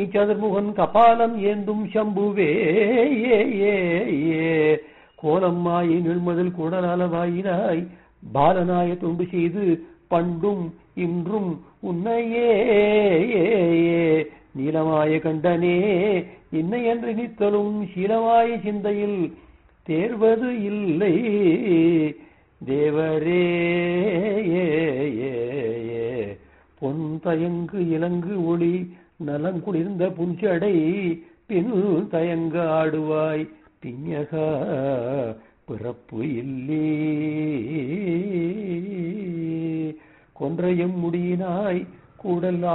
சதுர்முகன் கபாலம் ஏந்தும் சம்புவே ஏ ஏ ஏ கோலம்மாயை நிழ்மதில் குடநலவாயினாய் பாலனாய தொண்டு செய்து பண்டும் இன்றும் உன்னையே ஏ, ஏ. நீலமாய கண்டனே இன்னை என்று நித்தலும் சீலமாய சிந்தையில் தேர்வது இல்லை தேவரே ஏ, ஏ, ஏ. பொன் தயங்கு இலங்கு ஒளி நலங்குளிர்ந்த புஞ்சடை பின் தயங்க ஆடுவாய் பிஞகா பிறப்பு இல்லே கொன்றையும் முடியினாய் கூடல்